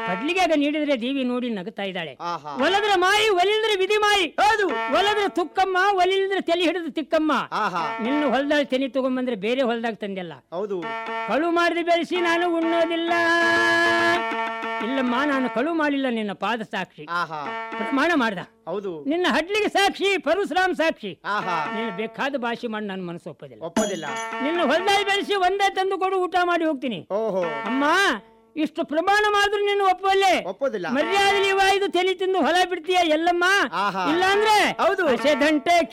ಕಡ್ಲಿಗಾಗ ನೀಡಿದ್ರೆ ದೇವಿ ನೋಡಿ ನಗುತ್ತಾ ಇದ್ದಾಳೆ ಆಹಾ ಒಲದ್ರ ಮಾಯಿ ಒಲಿಲ್ದ್ರೆ ವಿಧಿ ಮಾಯಿ ಹೌದು ಒಲದ್ರ ತುಕ್ಕಮ್ಮ ಒಲಿಲ್ದ್ರೆ ತಲೆ ಹಿಡಿದು ತಿಕ್ಕಮ್ಮ ಆಹಾ ನಿನ್ನ ಹೊಲದಾಗ ತೆನಿ ತಗೊಂಬಂದ್ರೆ ಬೇರೆ ಹೊಲದಾಗ ತಂದೆಲ್ಲ ಹೌದು ಕಳು ಮಾಡಿದ ಬೆಳೆಸಿ ನಾನು ಉಣ್ಣೋದಿಲ್ಲ ಇಲ್ಲಮ್ಮ ನಾನು ಕಳು ಮಾಡಿಲ್ಲ ನಿನ್ನ ಪಾದ ಸಾಕ್ಷಿ ಆಹಾ ಪ್ರಮಾಣ ಮಾಡ್ದ ಹೌದು ನಿನ್ನ ಹಡ್ಲಿಗೆ ಸಾಕ್ಷಿ ಪರಶುರಾಮ್ ಸಾಕ್ಷಿ ಆಹಾ ನೀನು ಬೇಕಾದ ಭಾಷೆ ಮಾಡಿ ನನ್ನ ಮನಸ್ಸು ಒಪ್ಪೋದಿಲ್ಲ ಒಪ್ಪೋದಿಲ್ಲ ನಿನ್ನ ಹೊಲದಲ್ಲಿ ಬೆಳೆಸಿ ಒಂದೇ ತಂದು ಕೊಡು ಊಟ ಮಾಡಿ ಹೋಗ್ತೀನಿ ಓಹೋ ಅಮ್ಮ ಇಷ್ಟು ಪ್ರಮಾಣ ಮಾಡಿದ್ರು ನಿನ್ನ ಒಪ್ಪಲ್ಲೇ ಒಪ್ಪೋದಿಲ್ಲ ಮರ್ಯಾದೆ ವಾಯ್ದು ತಲೆ ತಿಂದು ಹೊಲ ಬಿಡ್ತೀಯ ಎಲ್ಲಮ್ಮ ಆಹಾ. ಇಲ್ಲಾಂದ್ರೆ ಹೌದು. ದಂಟೆ